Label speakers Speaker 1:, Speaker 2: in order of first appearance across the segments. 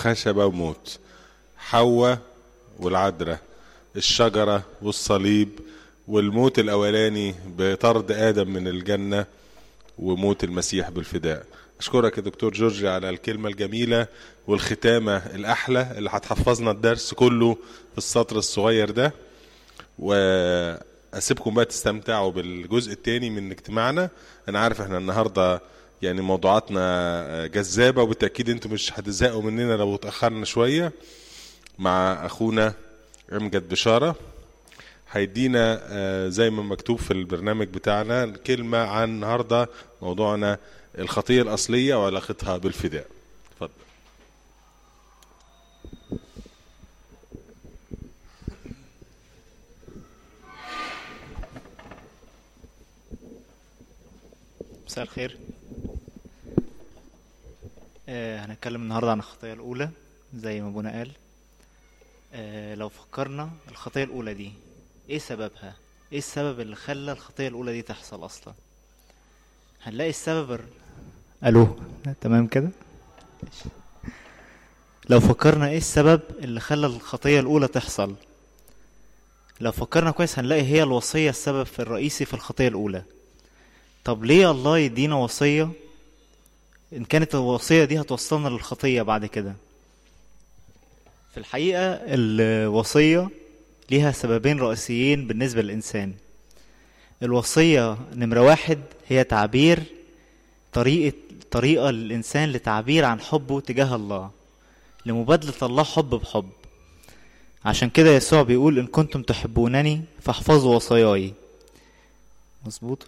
Speaker 1: وخشبة وموت حواء والعذراء الشجرة والصليب والموت الأولاني بطرد آدم من الجنة وموت المسيح بالفداء أشكرك يا دكتور جورجي على الكلمة الجميلة والختامة الأحلى اللي هتحفظنا الدرس كله في السطر الصغير ده وأسيبكم بقى تستمتعوا بالجزء الثاني من اجتماعنا أنا عارف احنا النهاردة يعني موضوعاتنا جذابة وبالتأكيد انتم مش هتزهقوا مننا لو اتأخرنا شوية مع أخونا أمجد بشارة هيدينا آه، زي ما مكتوب في البرنامج بتاعنا كلمة عن النهاردة موضوعنا الخطية الأصلية وعلاقتها بالفداء اتفضل
Speaker 2: مساء الخير آه هنتكلم النهارده عن الخطية الأولى زي ما ابونا قال آه لو فكرنا الخطية الأولى دي ايه سببها؟ ايه السبب اللي خلى الخطية الأولى دي تحصل أصلا؟ هنلاقي السبب الر... ألو تمام كده؟ ماشي. لو فكرنا ايه السبب اللي خلى الخطية الأولى تحصل؟ لو فكرنا كويس هنلاقي هي الوصية السبب في الرئيسي في الخطية الأولى طب ليه الله يدينا وصية إن كانت الوصية دي هتوصلنا للخطية بعد كده في الحقيقة الوصية ليها سببين رئيسيين بالنسبة للإنسان الوصية نمرة واحد هي تعبير طريقة طريقة للإنسان لتعبير عن حبه تجاه الله لمبادلة الله حب بحب عشان كده يسوع بيقول إن كنتم تحبونني فاحفظوا وصاياي مظبوط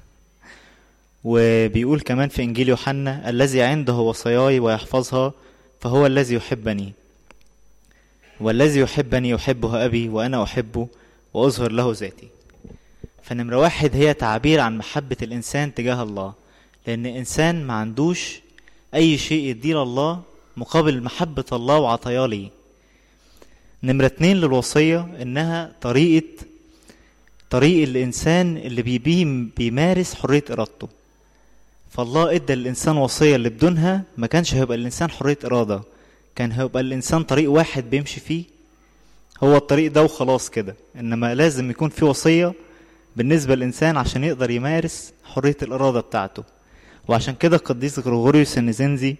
Speaker 2: وبيقول كمان في إنجيل يوحنا الذي عنده وصاياي ويحفظها فهو الذي يحبني والذي يحبني يحبه أبي وأنا أحبه وأظهر له ذاتي فنمرة واحد هي تعبير عن محبة الإنسان تجاه الله لأن إنسان ما عندوش أي شيء يديه لله مقابل محبة الله وعطاياه ليه نمرة اتنين للوصية إنها طريقة طريق الإنسان اللي بي بيمارس حرية إرادته فالله ادى للانسان وصيه اللي بدونها ما كانش هيبقى الانسان حريه اراده كان هيبقى الانسان طريق واحد بيمشي فيه هو الطريق ده وخلاص كده انما لازم يكون في وصيه بالنسبه للانسان عشان يقدر يمارس حريه الاراده بتاعته وعشان كده القديس غريغوريوس النزنزي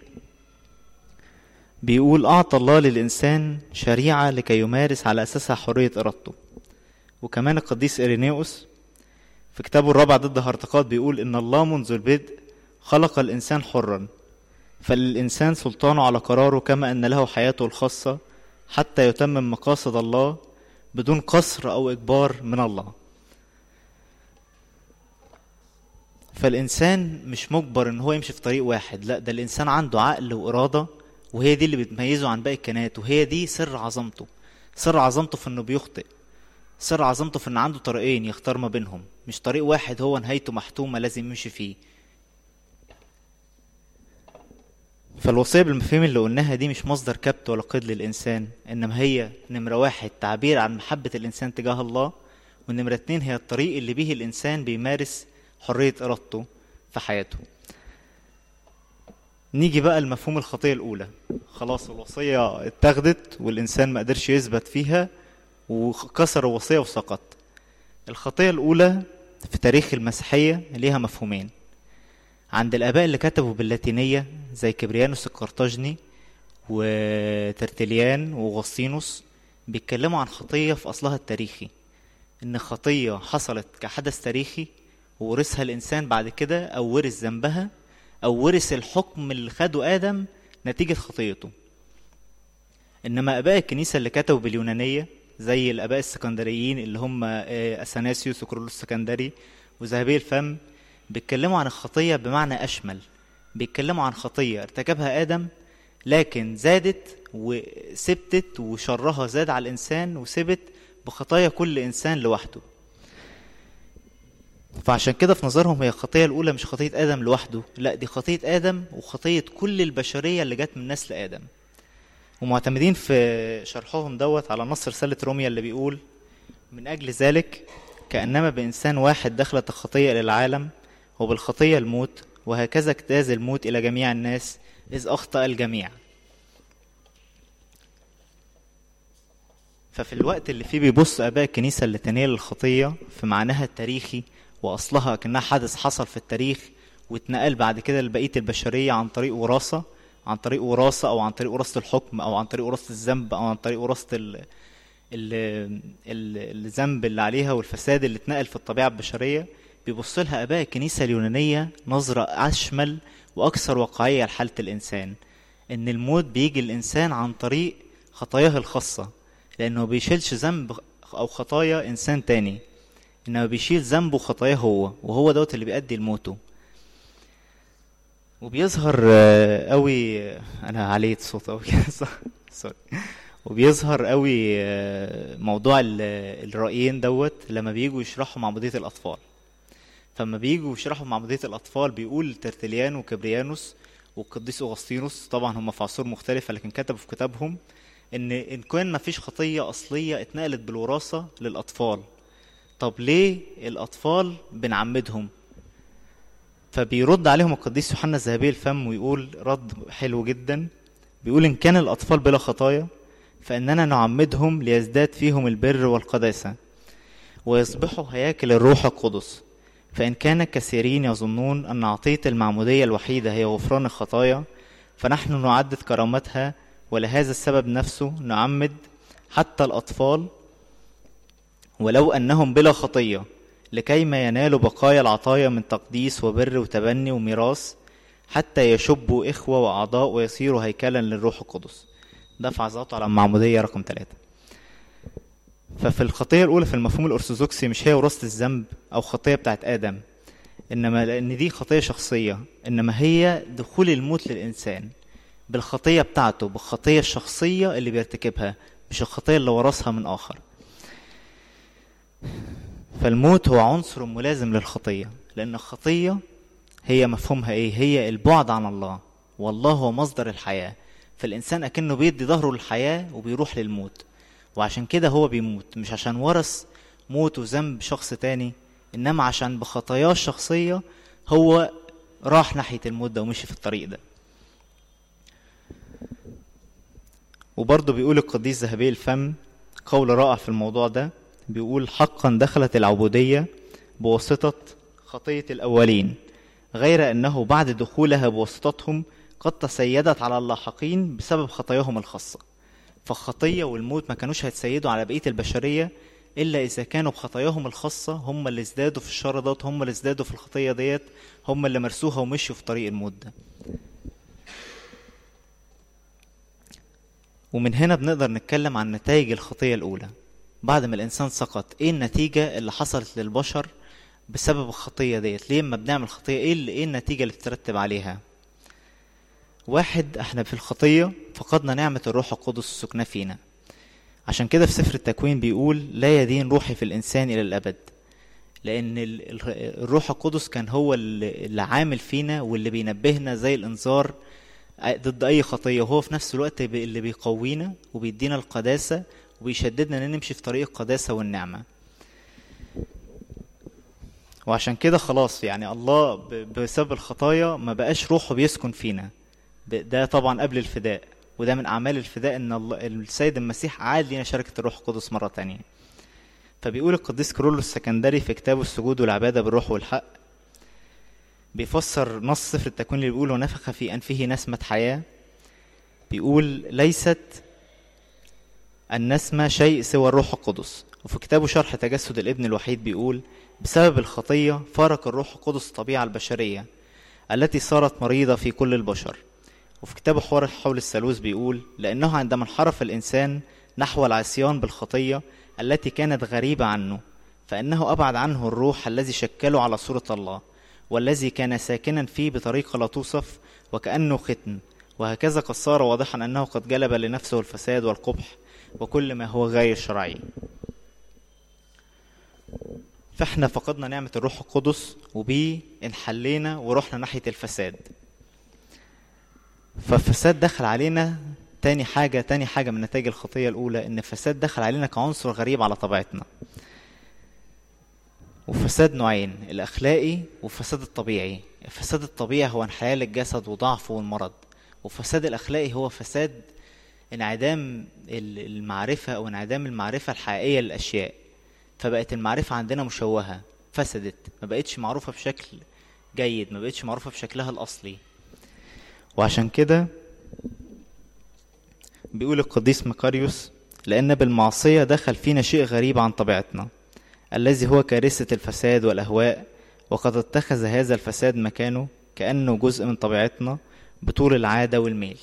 Speaker 2: بيقول اعطى الله للانسان شريعه لكي يمارس على اساسها حريه ارادته وكمان القديس إيرينيوس في كتابه الرابع ضد هرطقات بيقول إن الله منذ البدء خلق الإنسان حرا فللإنسان سلطانه على قراره كما أن له حياته الخاصة حتى يتمم مقاصد الله بدون قصر أو إجبار من الله فالإنسان مش مجبر إن هو يمشي في طريق واحد لا ده الإنسان عنده عقل وإرادة وهي دي اللي بتميزه عن باقي الكائنات وهي دي سر عظمته سر عظمته في إنه بيخطئ سر عظمته في إن عنده طريقين يختار ما بينهم مش طريق واحد هو نهايته محتومة لازم يمشي فيه فالوصية بالمفاهيم اللي قلناها دي مش مصدر كبت ولا قيد للإنسان إنما هي نمرة واحد تعبير عن محبة الإنسان تجاه الله ونمرة اتنين هي الطريق اللي به الإنسان بيمارس حرية إرادته في حياته نيجي بقى لمفهوم الخطية الأولى خلاص الوصية اتاخدت والإنسان ما قدرش يثبت فيها وكسر الوصية وسقط الخطية الأولى في تاريخ المسيحية ليها مفهومين عند الآباء اللي كتبوا باللاتينية زي كبريانوس القرطاجني وترتليان وغسطينوس بيتكلموا عن خطية في أصلها التاريخي إن خطية حصلت كحدث تاريخي وورثها الإنسان بعد كده أو ورث ذنبها أو ورث الحكم اللي خده آدم نتيجة خطيته إنما آباء الكنيسة اللي كتبوا باليونانية زي الآباء السكندريين اللي هم أثناسيوس وكرولوس السكندري وذهبي الفم بيتكلموا عن الخطية بمعنى أشمل بيتكلموا عن خطية ارتكبها آدم لكن زادت وثبتت وشرها زاد على الإنسان وثبت بخطايا كل إنسان لوحده فعشان كده في نظرهم هي الخطية الأولى مش خطية آدم لوحده لا دي خطية آدم وخطية كل البشرية اللي جت من نسل آدم ومعتمدين في شرحهم دوت على نص رسالة روميا اللي بيقول من أجل ذلك كأنما بإنسان واحد دخلت الخطية إلى العالم وبالخطية الموت وهكذا اجتاز الموت إلى جميع الناس إذ أخطأ الجميع ففي الوقت اللي فيه بيبص اباء الكنيسه اللاتينيه للخطيه في معناها التاريخي واصلها كانها حدث حصل في التاريخ واتنقل بعد كده لبقيه البشريه عن طريق وراثه عن طريق وراثه او عن طريق وراثه الحكم او عن طريق وراثه الذنب او عن طريق وراثه ال... ال... ال... الذنب اللي عليها والفساد اللي اتنقل في الطبيعه البشريه بيبص لها اباء الكنيسه اليونانيه نظره اشمل واكثر واقعيه لحاله الانسان ان الموت بيجي الانسان عن طريق خطاياه الخاصه لانه ما بيشيلش ذنب او خطايا انسان تاني انما بيشيل ذنبه وخطاياه هو وهو دوت اللي بيؤدي لموته وبيظهر آه، قوي انا عليت صوت قوي سوري وبيظهر قوي آه، موضوع ال- الرأيين دوت لما بييجوا يشرحوا معمودية الأطفال فلما بييجوا يشرحوا معمودية الأطفال بيقول ترتليان وكبريانوس والقديس أغسطينوس طبعا هم في عصور مختلفة لكن كتبوا في كتابهم إن إن كان ما فيش خطية أصلية اتنقلت بالوراثة للأطفال طب ليه الأطفال بنعمدهم فبيرد عليهم القديس يوحنا الذهبي الفم ويقول رد حلو جدا بيقول إن كان الأطفال بلا خطايا فإننا نعمدهم ليزداد فيهم البر والقداسة ويصبحوا هياكل الروح القدس فإن كان كثيرين يظنون أن عطية المعمودية الوحيدة هي غفران الخطايا فنحن نعدد كرامتها ولهذا السبب نفسه نعمد حتى الأطفال ولو أنهم بلا خطية لكيما ينالوا بقايا العطايا من تقديس وبر وتبني وميراث حتى يشبوا إخوة وأعضاء ويصيروا هيكلا للروح القدس ده في عظاته على المعمودية رقم ثلاثة ففي الخطية الأولى في المفهوم الأرثوذكسي مش هي وراثة الذنب أو خطية بتاعت آدم إنما لأن دي خطية شخصية إنما هي دخول الموت للإنسان بالخطية بتاعته بالخطية الشخصية اللي بيرتكبها مش الخطية اللي ورثها من آخر فالموت هو عنصر ملازم للخطية لأن الخطية هي مفهومها إيه؟ هي البعد عن الله والله هو مصدر الحياة فالإنسان أكنه بيدي ظهره للحياة وبيروح للموت وعشان كده هو بيموت مش عشان ورث موت وذنب شخص تاني إنما عشان بخطاياه الشخصية هو راح ناحية الموت ده ومشي في الطريق ده وبرضه بيقول القديس ذهبي الفم قول رائع في الموضوع ده بيقول حقا دخلت العبودية بواسطة خطية الأولين غير أنه بعد دخولها بواسطتهم قد تسيدت على اللاحقين بسبب خطاياهم الخاصة فالخطية والموت ما كانوش هيتسيدوا على بقية البشرية إلا إذا كانوا بخطاياهم الخاصة هم اللي ازدادوا في الشر دوت هم اللي ازدادوا في الخطية ديت هم اللي مرسوها ومشوا في طريق الموت ده ومن هنا بنقدر نتكلم عن نتائج الخطية الأولى بعد ما الإنسان سقط إيه النتيجة اللي حصلت للبشر بسبب الخطية ديت ليه ما بنعمل خطية إيه, اللي إيه النتيجة اللي بتترتب عليها واحد احنا في الخطية فقدنا نعمة الروح القدس السكنة فينا عشان كده في سفر التكوين بيقول لا يدين روحي في الإنسان إلى الأبد لأن ال- ال- الروح القدس كان هو اللي اللي عامل فينا واللي بينبهنا زي الإنذار ضد أي خطية وهو في نفس الوقت بي- اللي بيقوينا وبيدينا القداسة وبيشددنا إن نمشي في طريق القداسة والنعمة وعشان كده خلاص يعني الله ب- بسبب الخطايا ما بقاش روحه بيسكن فينا ب- ده طبعا قبل الفداء وده من أعمال الفداء إن الله السيد المسيح عاد لينا شركة الروح القدس مرة تانية فبيقول القديس كرولوس السكندري في كتابه السجود والعبادة بالروح والحق بيفسر نص سفر التكوين اللي بيقول ونفخ في أنفه نسمة حياة بيقول ليست النسمة شيء سوى الروح القدس وفي كتابه شرح تجسد الابن الوحيد بيقول بسبب الخطية فارق الروح القدس الطبيعة البشرية التي صارت مريضة في كل البشر وفي كتابه حوار حول الثالوث بيقول لأنه عندما انحرف الإنسان نحو العصيان بالخطية التي كانت غريبة عنه فإنه أبعد عنه الروح الذي شكله على صورة الله والذي كان ساكنا فيه بطريقة لا توصف وكأنه ختم وهكذا قد صار واضحا أنه قد جلب لنفسه الفساد والقبح وكل ما هو غير شرعي فاحنا فقدنا نعمة الروح القدس وبيه انحلينا ورحنا ناحية الفساد فالفساد دخل علينا تاني حاجة تاني حاجة من نتائج الخطية الأولى إن الفساد دخل علينا كعنصر غريب على طبيعتنا وفساد نوعين الأخلاقي والفساد الطبيعي الفساد الطبيعي هو انحلال الجسد وضعفه والمرض والفساد الأخلاقي هو فساد انعدام ال- المعرفة أو انعدام المعرفة الحقيقية للأشياء فبقت المعرفة عندنا مشوهة فسدت ما بقتش معروفة بشكل جيد ما بقتش معروفة بشكلها الأصلي وعشان كده بيقول القديس مقاريوس لأن بالمعصية دخل فينا شيء غريب عن طبيعتنا الذي هو كارثة الفساد والأهواء وقد اتخذ هذا الفساد مكانه كأنه جزء من طبيعتنا بطول العادة والميل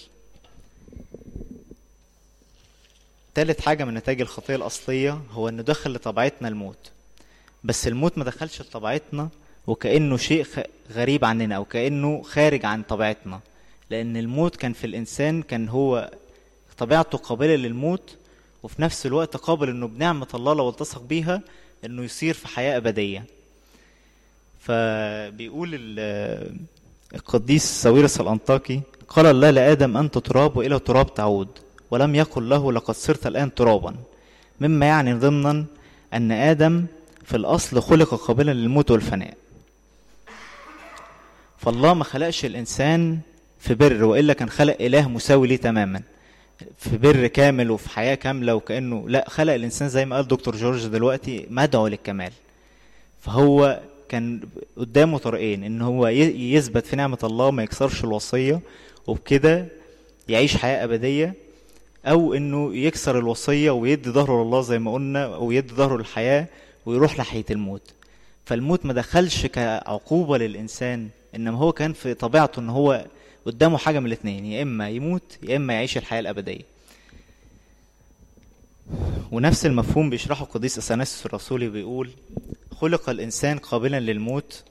Speaker 2: تالت حاجة من نتائج الخطية الأصلية هو إنه دخل لطبيعتنا الموت بس الموت ما دخلش لطبيعتنا وكأنه شيء خ- غريب عننا أو كأنه خارج عن طبيعتنا لأن الموت كان في الإنسان كان هو طبيعته قابلة للموت وفي نفس الوقت قابل إنه بنعمة الله لو التصق بيها إنه يصير في حياة أبدية فبيقول ال- القديس ساويرس الأنطاكي قال الله لآدم أنت تراب وإلى تراب تعود ولم يقل له لقد صرت الآن ترابا مما يعني ضمنا أن آدم في الأصل خلق قابلا للموت والفناء فالله ما خلقش الإنسان في بر وإلا كان خلق إله مساوي ليه تماما في بر كامل وفي حياة كاملة وكأنه لا خلق الإنسان زي ما قال دكتور جورج دلوقتي مدعو للكمال فهو كان قدامه طريقين ان هو ي- يثبت في نعمة الله ما يكسرش الوصية وبكده يعيش حياة أبدية أو إنه يكسر الوصية ويدي ظهره لله زي ما قلنا ويدي ظهره للحياة ويروح ناحية الموت فالموت ما دخلش كعقوبة للإنسان إنما هو كان في طبيعته إن هو قدامه حاجة من الاتنين يا إما يموت يا إما يعيش الحياة الأبدية ونفس المفهوم بيشرحه القديس اثناسيوس الرسولي بيقول خلق الانسان قابلا للموت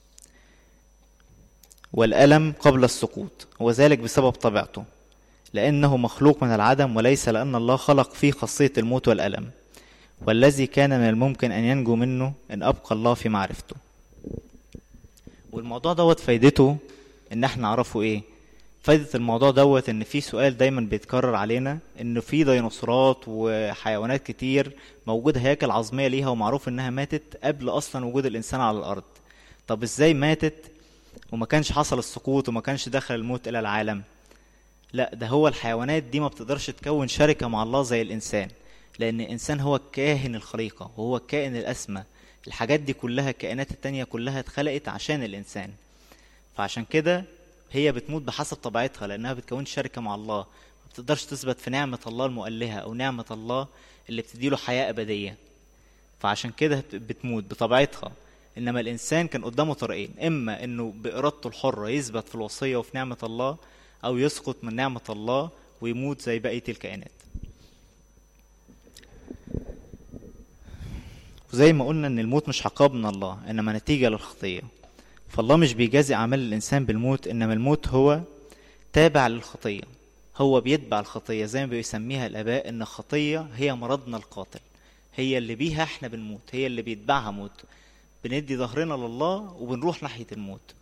Speaker 2: والالم قبل السقوط وذلك بسبب طبيعته لانه مخلوق من العدم وليس لان الله خلق فيه خاصيه الموت والالم والذي كان من الممكن ان ينجو منه ان ابقى الله في معرفته والموضوع دوت فايدته ان احنا نعرفه ايه فايدة الموضوع دوت ان في سؤال دايما بيتكرر علينا انه في ديناصورات وحيوانات كتير موجود هياكل عظمية ليها ومعروف انها ماتت قبل اصلا وجود الانسان على الارض طب ازاي ماتت وما كانش حصل السقوط وما كانش دخل الموت الى العالم لا ده هو الحيوانات دي ما بتقدرش تكون شركة مع الله زي الانسان لان الانسان هو كاهن الخليقة وهو الكائن الاسمى الحاجات دي كلها الكائنات التانية كلها اتخلقت عشان الانسان فعشان كده هي بتموت بحسب طبيعتها لانها بتكون شركه مع الله ما بتقدرش تثبت في نعمه الله المؤلهه او نعمه الله اللي بتديله حياه ابديه فعشان كده بت- بتموت بطبيعتها انما الانسان كان قدامه طريقين اما انه بارادته الحره يثبت في الوصيه وفي نعمه الله او يسقط من نعمه الله ويموت زي بقيه الكائنات وزي ما قلنا ان الموت مش عقاب من الله انما نتيجه للخطيه فالله مش بيجازي أعمال الإنسان بالموت إنما الموت هو تابع للخطية هو بيتبع الخطية زي ما بيسميها الآباء إن الخطية هي مرضنا القاتل هي اللي بيها إحنا بنموت هي اللي بيتبعها موت بندي ظهرنا لله وبنروح ناحية الموت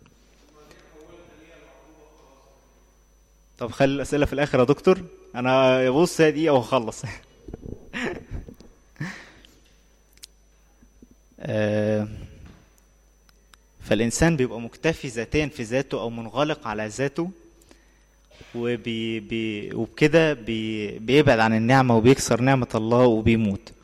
Speaker 2: طب خلي الأسئلة في الآخر يا دكتور أنا بص هي دقيقة وهخلص آه فالإنسان بيبقى مكتفي ذاتيا في ذاته أو منغلق على ذاته وبي بي وبكده بي بيبعد عن النعمة وبيكسر نعمة الله وبيموت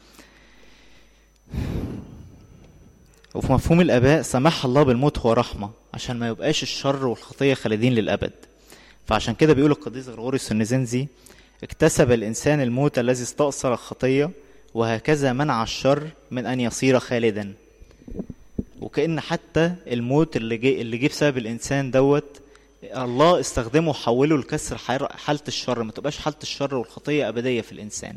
Speaker 2: وفي مفهوم الآباء سمح الله بالموت هو رحمة عشان ما يبقاش الشر والخطية خالدين للأبد فعشان كده بيقول القديس غرغوريوس النزنزي اكتسب الإنسان الموت الذي استأثر الخطية وهكذا منع الشر من أن يصير خالدا وكأن حتى الموت اللي جه اللي جه بسبب الإنسان دوت الله استخدمه وحوله لكسر حير- حالة الشر ما تبقاش حالة الشر والخطية أبدية في الإنسان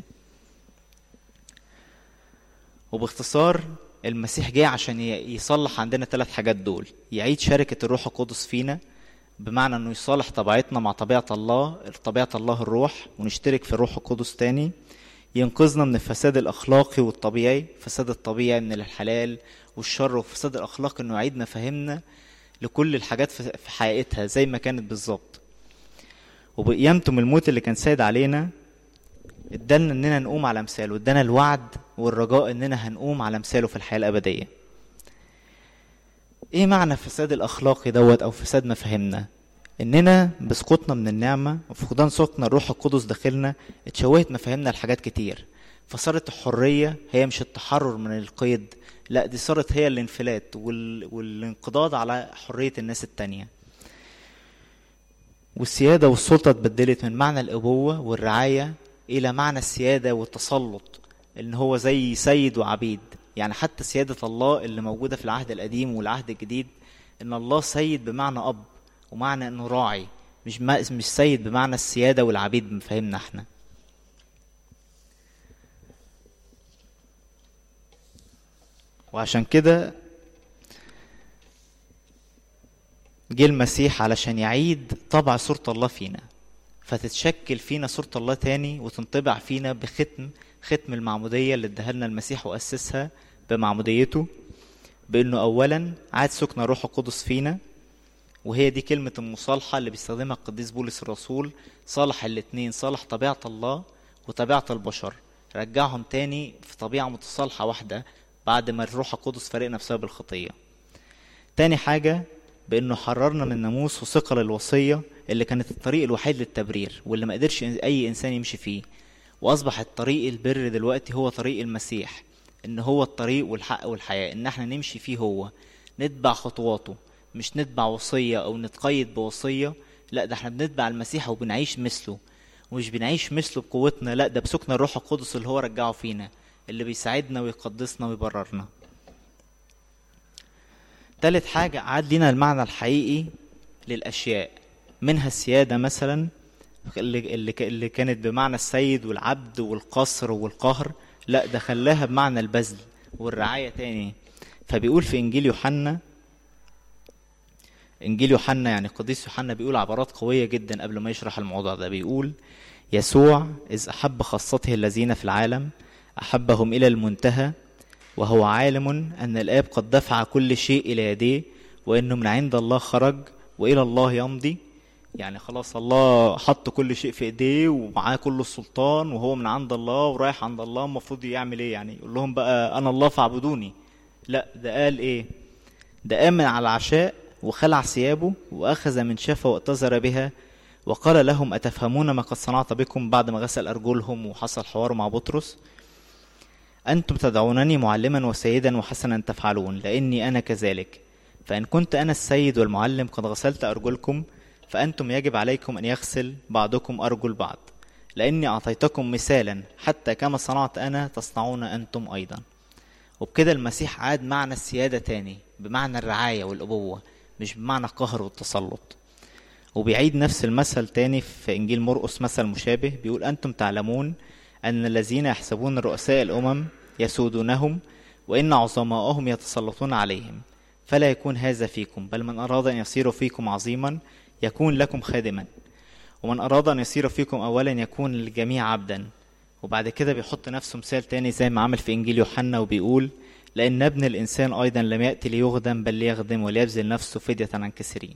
Speaker 2: وباختصار المسيح جه عشان ي- يصلح عندنا ثلاث حاجات دول يعيد شركة الروح القدس فينا بمعنى انه يصالح طبيعتنا مع طبيعة الله طبيعة الله الروح ونشترك في الروح القدس تاني ينقذنا من الفساد الأخلاقي والطبيعي الفساد الطبيعي من الحلال والشر والفساد الأخلاقي إنه يعيد مفاهيمنا لكل الحاجات في في حقيقتها زي ما كانت بالظبط وبقيامته من الموت اللي كان سايد علينا ادالنا اننا نقوم على مثاله ادانا الوعد والرجاء اننا هنقوم على مثاله في الحياه الابديه ايه معنى الفساد الاخلاقي دوت او فساد مفاهيمنا اننا بسقوطنا من النعمه وفقدان سكن الروح القدس داخلنا اتشوهت مفاهيمنا لحاجات كتير فصارت الحريه هي مش التحرر من القيد لا دي صارت هي الانفلات وال... والانقضاض على حريه الناس التانيه والسياده والسلطه اتبدلت من معنى الابوه والرعايه الى معنى السياده والتسلط ان هو زي سيد وعبيد يعني حتى سياده الله اللي موجوده في العهد القديم والعهد الجديد ان الله سيد بمعنى اب ومعنى انه راعي مش ما مش سيد بمعنى السياده والعبيد بمفاهيمنا احنا وعشان كده جه المسيح علشان يعيد طبع صورة الله فينا فتتشكل فينا صورة الله تاني وتنطبع فينا بختم ختم المعمودية اللي اداها لنا المسيح وأسسها بمعموديته بأنه أولا عاد سكن الروح القدس فينا وهي دي كلمة المصالحة اللي بيستخدمها القديس بولس الرسول صالح الاتنين صالح طبيعة الله وطبيعة البشر رجعهم تاني في طبيعة متصالحة واحدة بعد ما الروح القدس فارقنا بسبب الخطية تاني حاجة بأنه حررنا من ناموس وثقل الوصية اللي كانت الطريق الوحيد للتبرير واللي ما قدرش أي إنسان يمشي فيه وأصبح الطريق البر دلوقتي هو طريق المسيح إن هو الطريق والحق والحياة إن احنا نمشي فيه هو نتبع خطواته مش نتبع وصية أو نتقيد بوصية لا ده احنا بنتبع المسيح وبنعيش مثله ومش بنعيش مثله بقوتنا لا ده بسكن الروح القدس اللي هو رجعه فينا اللي بيساعدنا ويقدسنا ويبررنا تالت حاجة عاد لنا المعنى الحقيقي للأشياء منها السيادة مثلا اللي, اللي, اللي كانت بمعنى السيد والعبد والقصر والقهر لا ده خلاها بمعنى البذل والرعاية تاني فبيقول في إنجيل يوحنا إنجيل يوحنا يعني القديس يوحنا بيقول عبارات قوية جدا قبل ما يشرح الموضوع ده بيقول يسوع إذ أحب خاصته الذين في العالم أحبهم إلى المنتهى وهو عالم أن الآب قد دفع كل شيء إلى يديه وإنه من عند الله خرج وإلى الله يمضي يعني خلاص الله حط كل شيء في ايديه ومعاه كل السلطان وهو من عند الله ورايح عند الله المفروض يعمل ايه يعني يقول لهم بقى انا الله فاعبدوني لا ده قال ايه ده قام على العشاء وخلع ثيابه واخذ من شفه واعتذر بها وقال لهم اتفهمون ما قد صنعت بكم بعد ما غسل ارجلهم وحصل حوار مع بطرس أنتم تدعونني معلما وسيدا وحسنا تفعلون لأني أنا كذلك فإن كنت أنا السيد والمعلم قد غسلت أرجلكم فأنتم يجب عليكم أن يغسل بعضكم أرجل بعض لأني أعطيتكم مثالا حتى كما صنعت أنا تصنعون أنتم أيضا وبكده المسيح عاد معنى السيادة تاني بمعنى الرعاية والأبوة مش بمعنى القهر والتسلط وبيعيد نفس المثل تاني في إنجيل مرقس مثل مشابه بيقول أنتم تعلمون أن الذين يحسبون رؤساء الأمم يسودونهم وإن عظماءهم يتسلطون عليهم فلا يكون هذا فيكم بل من أراد أن يصير فيكم عظيما يكون لكم خادما ومن أراد أن يصير فيكم أولا يكون للجميع عبدا وبعد كده بيحط نفسه مثال تاني زي ما عمل في إنجيل يوحنا وبيقول لأن ابن الإنسان أيضا لم يأتي ليخدم بل ليخدم وليبذل نفسه فدية عن كثيرين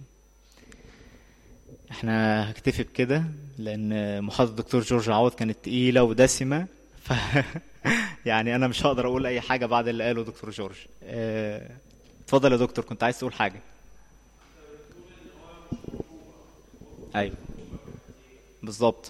Speaker 2: احنا هكتفي بكده لان محاضرة الدكتور جورج عوض كانت تقيلة ودسمة ف يعني انا مش هقدر اقول اي حاجة بعد اللي قاله دكتور جورج اه... اتفضل يا دكتور كنت عايز تقول حاجة ايوه بالظبط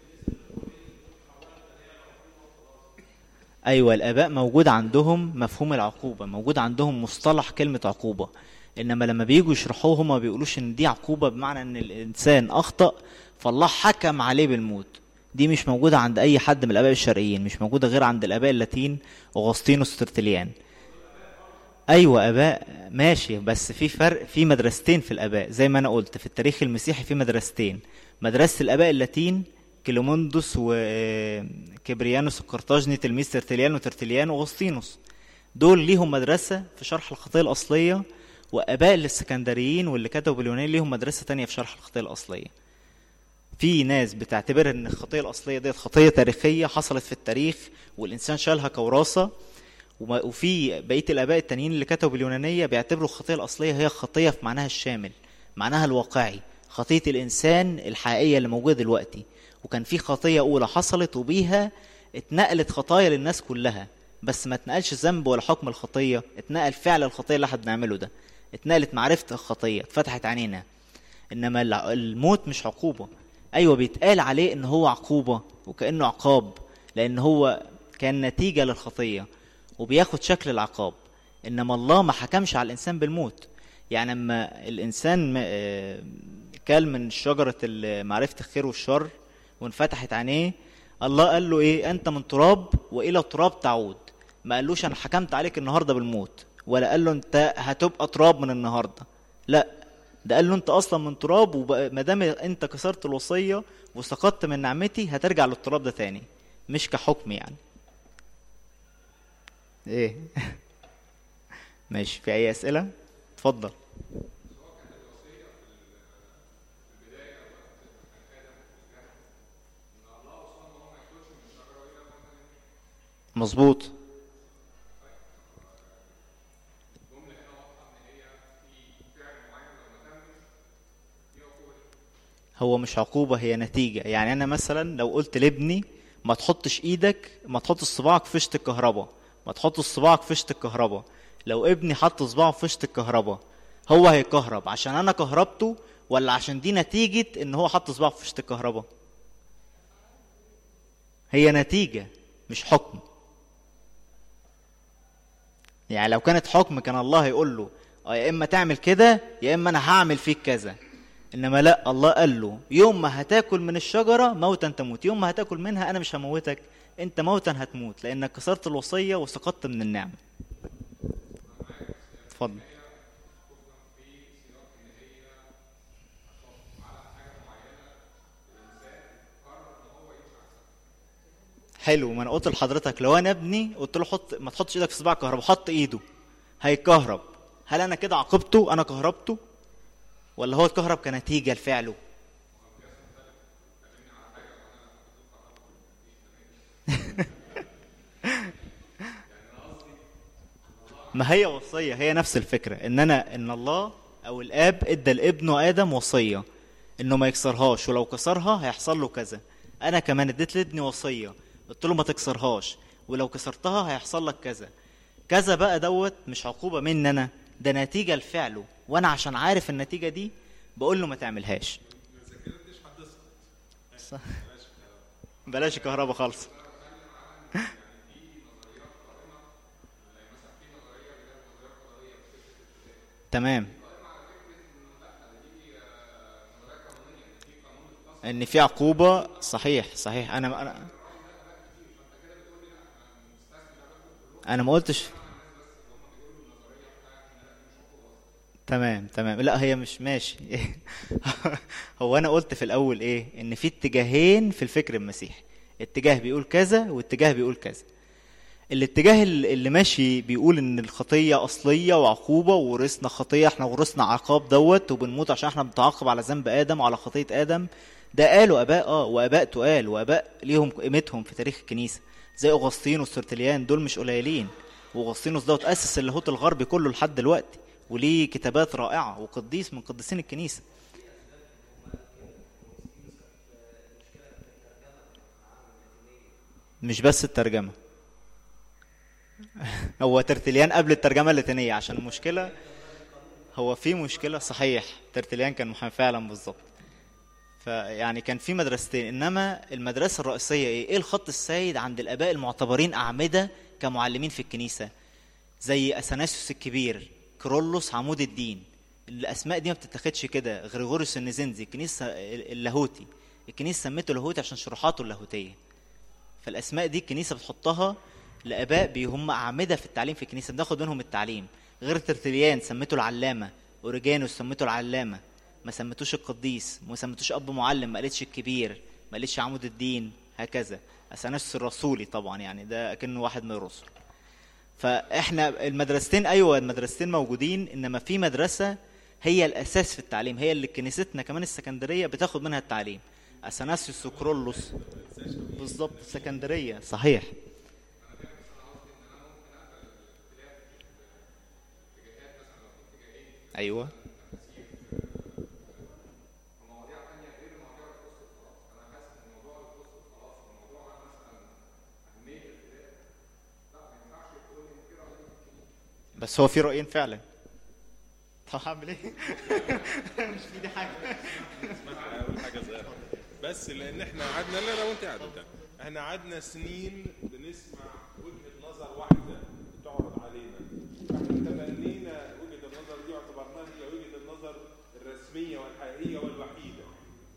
Speaker 2: ايوه الاباء موجود عندهم مفهوم العقوبة موجود عندهم مصطلح كلمة عقوبة انما لما بييجوا يشرحوه هما ما بيقولوش ان دي عقوبه بمعنى ان الانسان اخطا فالله حكم عليه بالموت دي مش موجوده عند اي حد من الاباء الشرقيين مش موجوده غير عند الاباء اللاتين اغسطينوس ترتليان ايوه اباء ماشي بس في فرق في مدرستين في الاباء زي ما انا قلت في التاريخ المسيحي في مدرستين مدرسه الاباء اللاتين كيلوموندوس وكبريانوس القرطاجني تلميذ ترتليان وترتليان واغسطينوس دول ليهم مدرسه في شرح الخطيه الاصليه واباء الاسكندريين واللي كتبوا باليوناني ليهم مدرسه تانية في شرح الخطيه الاصليه في ناس بتعتبر ان الخطيه الاصليه ديت خطيه تاريخيه حصلت في التاريخ والانسان شالها كوراثه وفي بقيه الاباء التانيين اللي كتبوا باليونانيه بيعتبروا الخطيه الاصليه هي خطيه في معناها الشامل معناها الواقعي خطيه الانسان الحقيقيه اللي موجوده دلوقتي وكان في خطيه اولى حصلت وبيها اتنقلت خطايا للناس كلها بس ما اتنقلش ذنب ولا حكم الخطيه اتنقل فعل الخطيه اللي احنا بنعمله ده اتنقلت معرفة الخطية اتفتحت عينينا انما الع- الموت مش عقوبه ايوه بيتقال عليه ان هو عقوبه وكانه عقاب لان هو كان نتيجه للخطيه وبياخد شكل العقاب انما الله ما حكمش على الانسان بالموت يعني اما الانسان ما- آه، كل من شجره ال- معرفه الخير والشر وانفتحت عينيه الله قال له ايه انت من تراب والى التراب تعود ما قالوش انا حكمت عليك النهارده بالموت ولا قال له انت هتبقى تراب من النهارده لا ده قال له انت اصلا من تراب وما دام انت كسرت الوصيه وسقطت من نعمتي هترجع للتراب ده تاني مش كحكم يعني ايه ماشي في اي اسئله اتفضل مظبوط هو مش عقوبة هي نتيجة يعني أنا مثلا لو قلت لابني ما تحطش إيدك ما تحطش صباعك في فيشة الكهرباء ما تحطش صباعك في فيشة الكهرباء لو ابني حط صباعه في فيشة الكهرباء هو هيكهرب عشان أنا كهربته ولا عشان دي نتيجة إن هو حط صباعه في فيشة الكهرباء هي نتيجة مش حكم يعني لو كانت حكم كان الله يقول له آه، يا اما تعمل كده يا اما انا هعمل فيك كذا انما لا الله قال له يوم ما هتاكل من الشجره موتا تموت يوم ما هتاكل منها انا مش هموتك انت موتا هتموت لانك كسرت الوصيه وسقطت من النعمه اتفضل حلو ما انا قلت لحضرتك لو انا ابني قلت له حط ما تحطش ايدك في صباع الكهرباء حط ايده هيكهرب هل انا كده عاقبته انا كهربته ولا هو اتكهرب كنتيجه لفعله ما هي وصيه هي نفس الفكره ان انا ان الله او الاب ادى لابنه ادم وصيه انه ما يكسرهاش ولو كسرها هيحصل له كذا انا كمان اديت لابني وصيه قلت له ما تكسرهاش ولو كسرتها هيحصل لك كذا كذا بقى دوت مش عقوبه مني انا ده نتيجه لفعله وانا عشان عارف النتيجه دي بقول له ما تعملهاش صح. بلاش كهرباء خالص تمام ان في عقوبه صحيح صحيح انا انا انا ما قلتش تمام تمام لا هي مش ماشي هو انا قلت في الاول ايه ان في اتجاهين في الفكر المسيحي اتجاه بيقول كذا واتجاه بيقول كذا الاتجاه ال- اللي ماشي بيقول ان الخطيه اصليه وعقوبه وورثنا خطيه احنا ورثنا عقاب دوت وبنموت عشان احنا بنتعاقب على ذنب ادم وعلى خطيه ادم ده قالوا اباء اه واباء تقال واباء ليهم قيمتهم في تاريخ الكنيسه زي اغسطينوس ترتليان دول مش قليلين واغسطينوس دوت اسس اللاهوت الغربي كله لحد دلوقتي وليه كتابات رائعه وقديس من قديسين الكنيسه مش بس الترجمه هو ترتليان قبل الترجمه اللاتينيه عشان المشكله هو في مشكله صحيح ترتليان كان محامي فعلا بالظبط فيعني كان في مدرستين انما المدرسه الرئيسيه ايه ايه الخط السائد عند الاباء المعتبرين اعمده كمعلمين في الكنيسه زي اثناسيوس الكبير كرولوس عمود الدين الاسماء دي ما بتتاخدش كده غريغوريوس النزنزي الكنيسه اللاهوتي الكنيسه سمته لاهوتي عشان شروحاته اللاهوتيه فالاسماء دي الكنيسه بتحطها لاباء بي هم اعمده في التعليم في الكنيسه بناخد منهم التعليم غير ترتليان سميته العلامه اوريجانوس سميته العلامه ما سميتوش القديس ما سميتوش اب معلم ما قالتش الكبير ما قالتش عمود الدين هكذا اثناسيوس الرسولي طبعا يعني ده اكنه واحد من الرسل فاحنا المدرستين ايوه المدرستين موجودين انما في مدرسه هي الاساس في التعليم هي اللي كنيستنا كمان السكندريه بتاخد منها التعليم اثناسيوس وكرولوس بالظبط السكندريه صحيح ايوه بس هو في رأيين فعلا صح هعمل ايه مش في ايدي حاجه
Speaker 1: اقول حاجه صغيره بس لان احنا قعدنا لا لا وانت قاعد قدام احنا قعدنا سنين بنسمع وجهه نظر واحده بتعرض علينا احنا تبنينا وجهه النظر دي واعتبرناها هي وجهه النظر الرسميه والحقيقيه والوحيده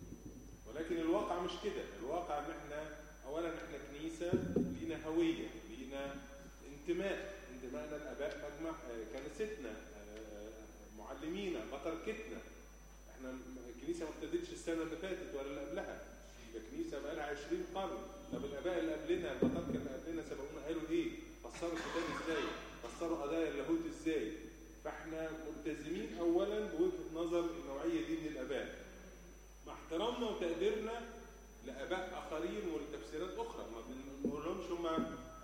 Speaker 1: ولكن الواقع مش كده الواقع ان احنا اولا احنا كنيسه لينا هويه لينا انتماء انتمائنا لاباء مجمع آه، كنيستنا آه، معلمينا بطركتنا احنا م- الكنيسه ما ابتدتش السنه اللي فاتت ولا اللي قبلها ده كنيسه بقى لها 20 قرن طب الاباء اللي قبلنا البطاركه اللي قبلنا سبقونا قالوا ايه فسروا الكتاب ازاي فسروا قضايا اللاهوت ازاي فاحنا ملتزمين اولا بوجهه نظر النوعيه دي من الاباء مع احترامنا وتقديرنا لاباء اخرين ولتفسيرات اخرى ما بنقولهمش هم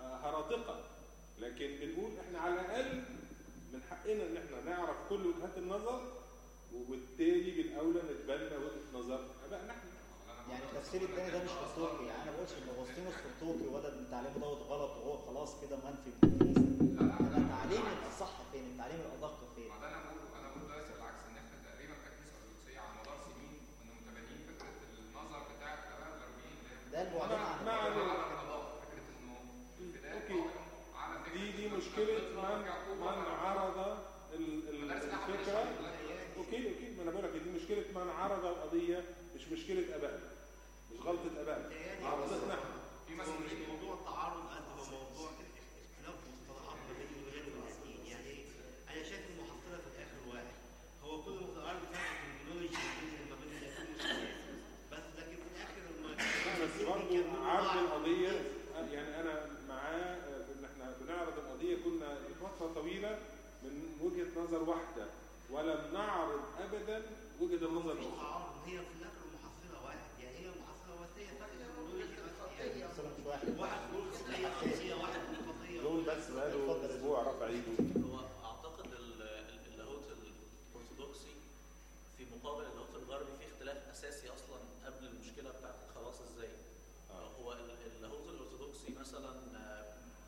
Speaker 1: هراطقه لكن بنقول احنا على الاقل من حقنا ان احنا نعرف كل وجهات النظر وبالتالي بالاولى نتبنى وجهه نظر ابائنا احنا
Speaker 3: يعني التفسير الثاني ده مش اسطوري يعني انا ما بقولش ان اغسطينوس خرطوطي ولا ان تعليمه دوت غلط وهو خلاص كده منفي من الكنيسه انا تعليم الصح فين التعليم الادق فين
Speaker 4: ما ده انا بقوله انا بقول دلوقتي بالعكس ان احنا تقريبا ككنيسه ارثوذكسيه على مدار سنين كنا متبنيين فكره النظر بتاع الاباء الغربيين اللي هي
Speaker 3: ده المعلن عن
Speaker 1: مع
Speaker 4: على
Speaker 1: ال-
Speaker 4: القضاء فكره انه الفداء
Speaker 1: أوكي.
Speaker 4: قائم على فكره
Speaker 1: دي دي
Speaker 4: إنه
Speaker 1: مشكله
Speaker 4: تطلع
Speaker 1: من
Speaker 4: يعقوب
Speaker 1: من
Speaker 4: على-
Speaker 1: عرض ال- ال-
Speaker 4: مدارس الأحد
Speaker 1: الفكره
Speaker 4: عشر دلوقتي.
Speaker 1: اوكي اوكي ما انا بقول لك دي مشكله من عرض القضيه مش مشكله ابائنا مش غلطه ابائنا غلطتنا احنا
Speaker 4: في
Speaker 5: هو
Speaker 4: مثلا
Speaker 5: مش موضوع تعارض قد ما موضوع اختلاف مصطلحات ما بين الولاد والمسكين يعني ايه؟ انا شايف المحصله في الاخر واحد هو كل متعارض فرق التكنولوجي بين ما بين اليهود والسياسه بس لكن في الاخر لما
Speaker 1: لا، بس برضه عرض القضيه يعني انا معاه في ان احنا بنعرض القضيه كنا لفتره طويله من وجهه نظر واحده ولم نعرض ابدا وجهه النظر
Speaker 5: مفيش
Speaker 1: الاخرى
Speaker 5: تعارض هي في الاخر المحصله واحد يعني هي المحصله بس هي فرق التكنولوجي بس يعني
Speaker 3: مثلا مش واحد
Speaker 5: واحد بيقول خطيه خطيه واحد بيقول خطيه
Speaker 1: دول بس بقاله اسبوع رفع ايده
Speaker 6: هو اعتقد ال- ال- اللاهوت الارثوذكسي في مقابل اللاهوت الغربي في اختلاف اساسي اصلا قبل المشكله بتاعت الخلاص ازاي
Speaker 1: آه.
Speaker 6: هو ال- اللاهوت الارثوذكسي مثلا آه،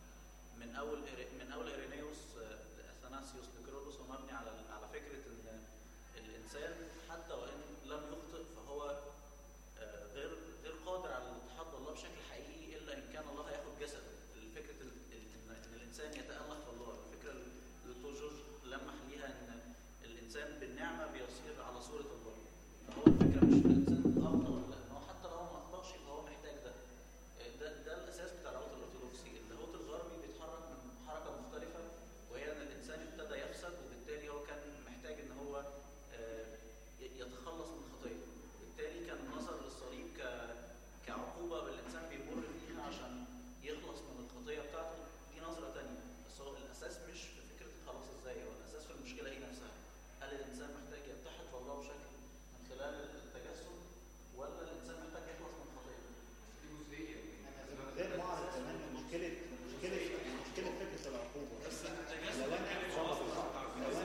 Speaker 6: من اول إيري- من اول ايرينيوس آه، اثناسيوس لكيرلس هو مبني على على فكره ان الانسان حتى وان لم يخطئ فهو آه، غير غير قادر على الاتحاد بالله بشكل حقيقي الا ان كان الله هياخد جسد فكره ال- ال- ان إن الانسان يتالق في الله الفكره اللي تو جورج لمح ليها ان الانسان بالنعمه بيصير على صوره الله فهو الفكره مش في الانسان اخطا ولا لا ان هو حتى لو ما اخطاش فهو محتاج ده آه، ده ده الاساس بتاع اللاهوت الارثوذكسي اللاهوت الغربي بيتحرك من حركه مختلفه وهي ان الانسان ابتدى يفسد وبالتالي هو كان محتاج ان هو آه، ي- يتخلص من الخطيه وبالتالي كان النظر للصليب ك كعقوبه بالانسان بيمر فيها عشان يخلص من الخطيه بتاعته دي نظره تانية بس هو الاساس مش في فكره الخلاص ازاي هو الاساس في المشكله هي نفسها هل الانسان محتاج يتحد في الله بشكل من خلال التجسد ولا الانسان محتاج يخلص من الخطيه
Speaker 4: دي جزئيه
Speaker 3: غير معرض كمان من مشكله مشكله مشكله فكره العقوبه لو انا لو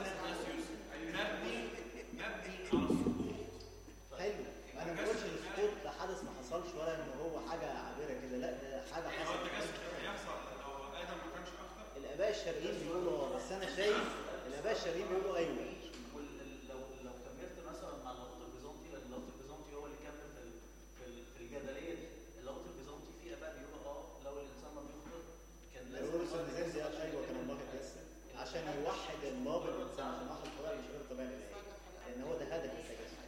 Speaker 3: انا
Speaker 5: مبني مبني على السقوط
Speaker 3: حلو انا ما بقولش السقوط ده حدث ما حصلش ولا ان هو حاجه عابره كده لا ده حاجه حصلت
Speaker 5: هيحصل لو ادم ما كانش اخطا
Speaker 3: الاباء الشرقيين بيقولوا اه بس انا شايف الاباء الشرقيين بيقولوا ايوه
Speaker 6: وال- لو لو كملت مثلا مع اللاهوت البيزنطي لان اللاهوت البيزنطي هو اللي كمل في ال- في ال- في الجدليه دي اللاهوت البيزنطي فيه اباء بيقولوا اه لو الانسان ما بيخطئ كان لازم
Speaker 3: بيقولوا لسه زي قال ايوه كان الله يتجسد عشان يوحد الله بالانسان عشان يوحد الطبيعه مش غير الطبيعه الالهيه لان هو ده هدف التجسد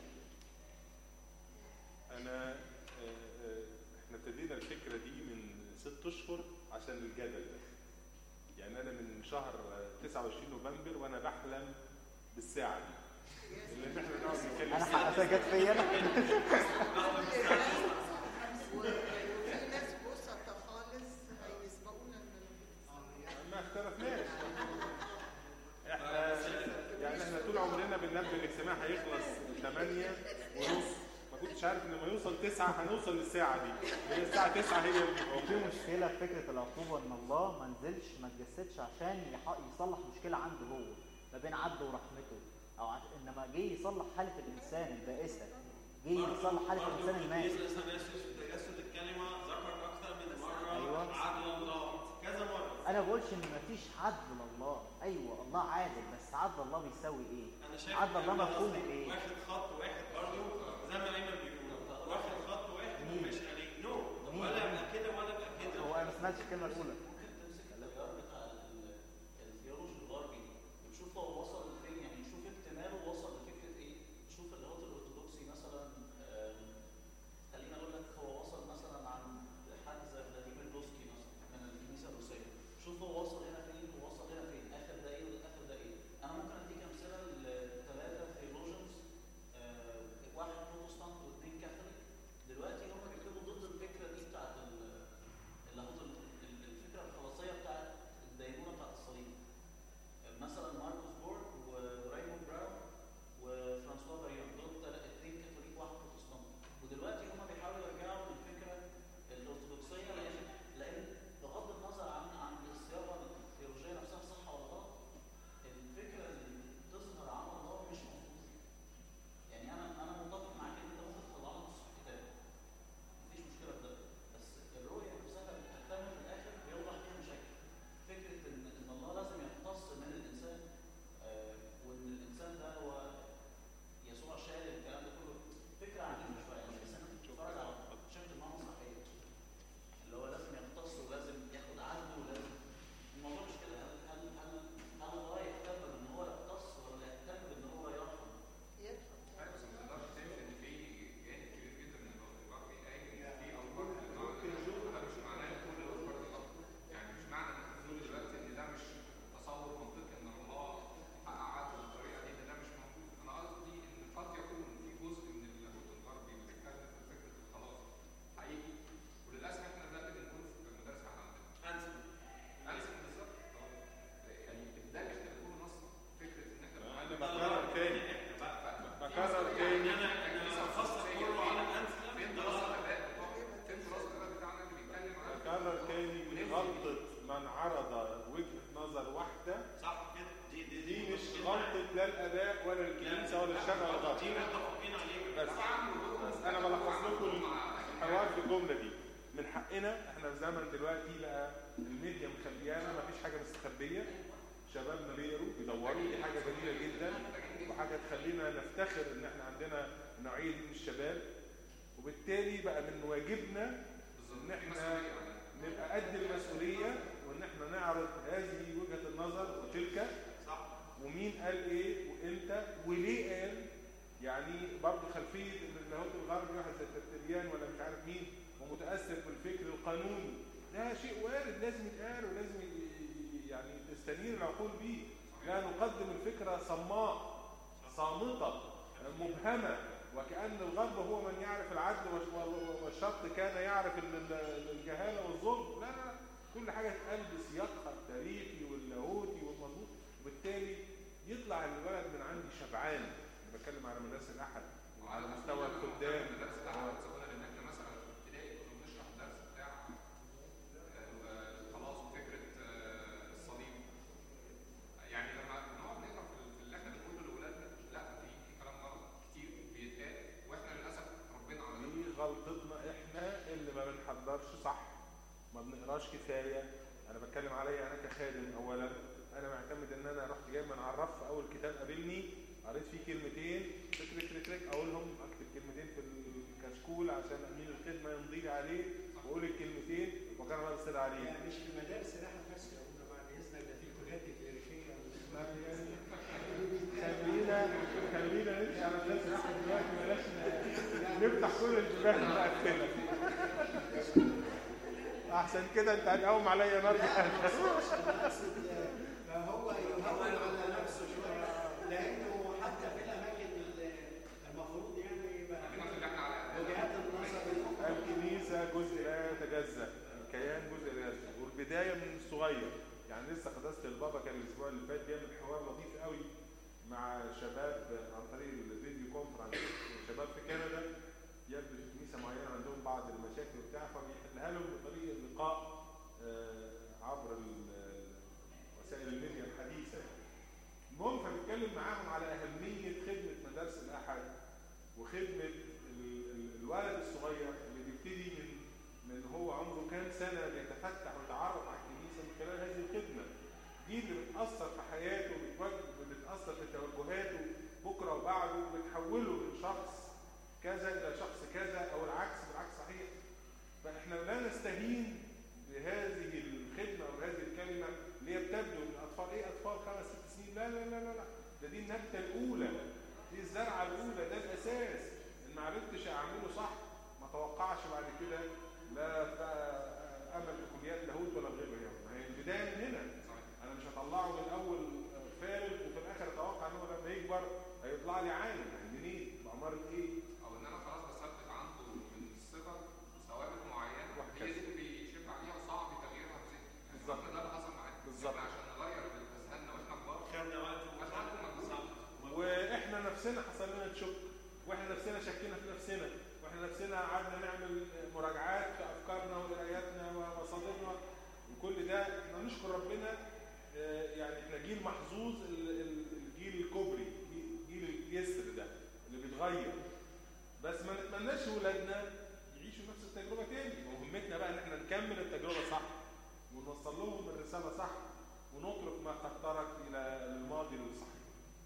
Speaker 1: انا آه، آه، احنا ابتدينا الفكره دي من ست اشهر عشان الجدل ده يعني انا من شهر آه، 29 نوفمبر وانا بحلم بالساعه دي اللي احنا نقعد نتكلم
Speaker 2: انا
Speaker 1: فيها.
Speaker 2: حققتها جت فيا انا
Speaker 7: وفي ناس بسطة خالص هيسبقونا من
Speaker 1: ما اختلفناش احنا يعني احنا طول عمرنا بننبه الاجتماع هيخلص 8 ونص ما كنتش عارف ان لما يوصل 9 هنوصل للساعه دي هي الساعه 9 هي
Speaker 2: في
Speaker 1: الموضوع
Speaker 2: مشكله في فكره العقوبه ان الله ما نزلش ما اتجسدش عشان يح- يصلح مشكله عنده هو ما بين عبده ورحمته او عش... انما جه يصلح حاله الانسان البائسه جه يصلح حاله الانسان المائت
Speaker 5: اثناسيوس في تجسد الكلمه ذكر اكثر من مره
Speaker 2: أيوة.
Speaker 5: عدل الله كذا مره
Speaker 3: انا ما بقولش ان مفيش عدل لله ايوه الله عادل بس عدل الله بيساوي ايه
Speaker 5: انا شايف
Speaker 3: عدل الله
Speaker 5: إن أنا
Speaker 3: مفهومه
Speaker 5: قصدي
Speaker 3: ايه
Speaker 5: واخد خط واحد برضه زي ما ايمن بيقول واخد خط واحد
Speaker 3: مين؟
Speaker 5: وماشي عليه نو
Speaker 3: مين؟
Speaker 5: ولا ابقى كده ولا ابقى كده
Speaker 3: هو انا ما سمعتش الكلمه الاولى
Speaker 6: ممكن تمسك التيار بتاع ال- الثيولوجي الغربي وتشوف هو وصل لفين يعني نشوف اكتماله وصل لفكره ايه نشوف اللاهوت الارثوذكسي مثلا آم، خليني اقول لك هو وصل مثلا عن حد زي فلاديمير دوسكي مثلا من الكنيسه الروسيه شوف هو وصل هنا فين ووصل هنا فين اخر ده ايه واخر ده ايه انا ممكن اديك امثله لثلاثه ثيولوجيانز واحد بروتستانت واثنين كاثوليك دلوقتي هم بيكتبوا ضد الفكره دي بتاعت ال- اللاهوت ال- ال- الفكره الخلاصيه بتاعت الدينونه بتاعت الصليب مثلا ماركوس بورك ورايموند براون وفرانسوا باريون دول تل- اتنين كاثوليك واحد بروتستانت ودلوقتي هم بيحاولوا يرجعوا للفكره الارثوذكسيه لان لان بغض النظر عن عن الصياغه الثيولوجيه نفسها صح ولا غلط الفكره اللي تظهر عن الله مش مظبوطه يعني انا انا متفق معاك ان انت ممكن تطلع لنا نص الكتاب مفيش مشكله في ده بس الرؤيه نفسها بتهتم في الاخر بيوضح فيها مشاكل فكره ان ان الله لازم يقتص من الانسان آه، وان الانسان ده هو يسوع شال الكلام ده كله فكره عجيبه شويه مش بس انك تتفرج على شكل المعنى صحيه اللي هو لازم يقتص ولازم ياخد عهده ولازم الموضوع مش كده هل هل هل هل الله يهتم ان هو يقتص ولا يهتم ان هو يرحم؟
Speaker 7: يفهم
Speaker 4: ايوه بس ما تقدرش تنسى ان في جانب كبير جدا من الوقت الغربي قايم ان في افكار للمعنى ده مش معناه ان كل الافكار دي غلط يعني مش معنى ان احنا بنقول دلوقتي ان ده مش تصور منطقي ان الله حقق عدل بالطريقه دي ان ده مش موجود انا قصدي ان قد يكون في جزء من اللاهوت الغربي بيتكلم في فكره الخلاص حقيقي وللاسف احنا دلوقتي بنكون في المدارس احنا عندنا
Speaker 5: انسى
Speaker 4: ألسن بالظبط اه. يعني ده اللي احنا بنقوله نص فكره ان احنا
Speaker 1: انا
Speaker 4: بنعلم
Speaker 1: بكرر تاني بكرر تاني
Speaker 5: انا انا بفصل كله على انسى
Speaker 4: فين دراسه الاداء فين دراسه الاداء بتاعنا اللي بيتكلم عن
Speaker 1: بكرر تاني من غلطة من عرض وجهة نظر واحدة
Speaker 5: صح كده دي دي
Speaker 1: دي مش غلطة لا الآباء ولا الكنيسة ولا الشرع ولا الغرب
Speaker 5: دي متفقين عليه
Speaker 1: بس بس أنا بلخص لكم الحوار في الجملة دي من حقنا احنا في زمن دلوقتي بقى الميديا مخبيانا مفيش حاجة مستخبية شبابنا بيقروا بيدوروا دي حاجة جميلة جدا وحاجة تخلينا نفتخر ان احنا عندنا النوعية دي من الشباب وبالتالي بقى من واجبنا ان احنا نبقى قد المسؤولية وان احنا نعرض هذه وجهة النظر وتلك
Speaker 5: صح
Speaker 1: ومين قال ايه وامتى وليه قال يعني برضه خلفيه ان اللاهوت الغربي واحد زي الترتريان ولا مش عارف مين ومتاثر بالفكر القانوني ده شيء وارد لازم يتقال ولازم ي- ي- يعني تستنير العقول بيه لا نقدم الفكره صماء صامته مبهمه وكأن الغرب هو من يعرف العدل والش- وال- والشط كان يعرف ال- ال- الجهالة والظلم لا لا لا كل حاجة تقال بسياقها التاريخي واللاهوتي والمضبوط وبالتالي يطلع الولد من عندي شبعان أنا بتكلم على مدارس الأحد وعلى مستوى الخدام
Speaker 4: درس الاحد تصور ان احنا مثلا في ابتدائي كنا بنشرح الدرس بتاع آه، الخلاص وفكره آه، الصليب يعني لما نقعد نقرا في في اللي احنا بنقوله لاولادنا لا في في كلام غلط كتير بيتقال واحنا للاسف ربنا على
Speaker 1: دي غلطتنا احنا اللي ما بنحضرش صح ما بنقراش كفايه انا بتكلم عليا انا كخادم اولا انا معتمد ان انا رحت جاي من على الرف اول كتاب قابلني قريت فيه كلمتين تك تك تك تك اقولهم اكتب كلمتين في الكشكول عشان امين الخدمه يمضي لي عليه واقول الكلمتين وكان بقى بصير عليه
Speaker 8: يعني مش في مدارس الأحد بس يا أبونا بعد إذنك ده في كليات تكنولوجية
Speaker 1: خلينا خلينا نمشي على الناس احنا دلوقتي بلاش ن- نفتح كل الجبال المقفله احسن كده انت هتقوم عليا نار
Speaker 8: فهو يهون على نفسه شوية لأنه حتى في الأماكن ال- المفروض يعني يبقى
Speaker 4: اللي احنا على
Speaker 8: وجهات النظر
Speaker 1: الكنيسة جزء لا يتجزأ الكيان جزء لا يتجزأ والبداية من الصغير يعني لسه قداسة البابا كان الأسبوع اللي فات بيعمل حوار لطيف قوي مع شباب عن طريق الفيديو كونفرنس شباب في كندا يبدو في كنيسة معينة عندهم بعض المشاكل وبتاع فبيحلها لهم بطريقة اللقاء آه، عبر ال- وسائل الميديا الحديثة المهم فبيتكلم معاهم على أهمية خدمة مدارس الأحد وخدمة ال- ال- الولد الصغير اللي بيبتدي من من هو عمره كام سنة بيتفتح ويتعرف على الكنيسة من خلال هذه جيل اللي بتاثر في حياته بتوجه بتاثر في توجهاته بكره وبعده بتحوله من شخص كذا الى شخص كذا او العكس بالعكس صحيح فاحنا لا نستهين بهذه الخدمه او هذه الكلمه اللي هي بتبدو للاطفال ايه اطفال خمس ست سنين لا لا لا لا لا ده دي النبته الاولى دي الزرعه الاولى ده الاساس ان ما عرفتش اعمله صح ما توقعش بعد كده لا بقى امل في كليات لاهوت ولا غيره يعني ما هي البدايه من هنا انا مش هطلعه من اول فارغ وفي الاخر اتوقع ان هو لما يكبر هيطلع لي عالم يعني منين بعماره ايه
Speaker 4: او ان انا خلاص بثبت عنده من الصغر ثوابت معينه هي دي اللي بيشب عليها وصعب تغييرها في ذهنه يعني
Speaker 1: بالظبط.
Speaker 4: ده اللي حصل معانا
Speaker 1: بالظبط.
Speaker 4: إحنا عشان نغير من اذهاننا واحنا كبار
Speaker 5: خدنا وقت
Speaker 4: خدنا مجهود
Speaker 1: واحنا نفسنا حصل لنا تشك واحنا نفسنا شكينا في نفسنا واحنا نفسنا قعدنا نعمل مراجعات في افكارنا وقراياتنا ومصادرنا وكل ده احنا نشكر ربنا آه، يعني احنا جيل محظوظ ال- ال- الجيل الكبري جيل- جيل اليسر ده اللي بيتغير بس ما نتمناش ولادنا يعيشوا نفس التجربه تاني مهمتنا بقى ان احنا نكمل التجربه صح ونوصل لهم الرساله صح ونترك ما قد ترك الى الماضي الصحيح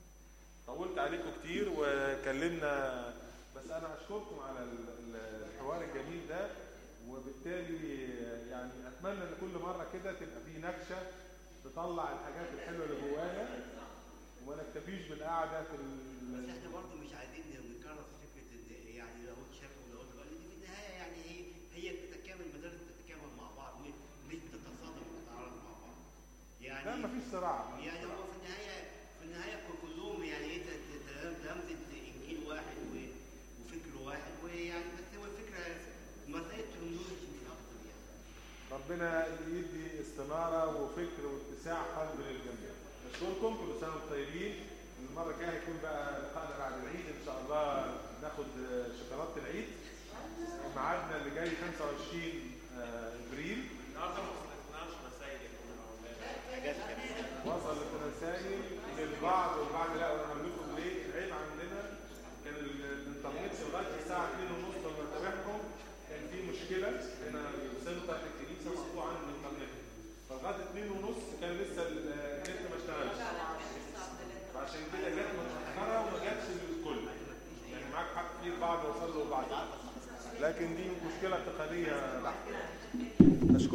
Speaker 1: طولت عليكم كتير وكلمنا بس انا اشكركم على ال- ال- الحوار الجميل ده وبالتالي يعني اتمنى ان كل مره كده تبقى في نكشه تطلع الحاجات الحلوه اللي جوانا وما نكتفيش بالقعده في
Speaker 5: بس
Speaker 1: ال-
Speaker 5: احنا برضه مش عايزين نكرر في فكره ان يعني لو شافوا ولو قال دي في النهايه يعني هي هي بتتكامل مدارس بتتكامل مع بعض مش مش بتتصادم وتتعارض مع بعض يعني
Speaker 1: لا مفيش صراع مفيش
Speaker 5: يعني
Speaker 1: صراع.
Speaker 5: هو في النهايه في النهايه كلهم يعني ايه ت- ت- تلامذه انجيل واحد و- وفكر واحد ويعني بس هو الفكره مساله ترمينولوجي مش اكتر يعني
Speaker 1: ربنا يدي استناره وفكر واتساع قلب للجميع نشكركم كل سنه وانتم طيبين المره الجايه هيكون بقى لقاءنا بعد العيد ان شاء الله ناخد آه، شوكولاته العيد ميعادنا اللي جاي 25 آه، ابريل
Speaker 8: النهارده ما وصلتناش رسائل
Speaker 1: وصلت رسائل للبعض والبعض لا وانا هقول لكم ليه العيب عندنا كان ال- الانترنت لغايه الساعه 2 ونص لما تابعكم كان في مشكله هنا السنتر في الكنيسه مقطوع عن الانترنت فلغايه 2 ونص كان لسه ال- النت ما اشتغلش فعشان كده جت متاخره وما جاتش للكل يعني معاك حق في البعض وصل له وبعض لكن دي مشكله تقنيه بحته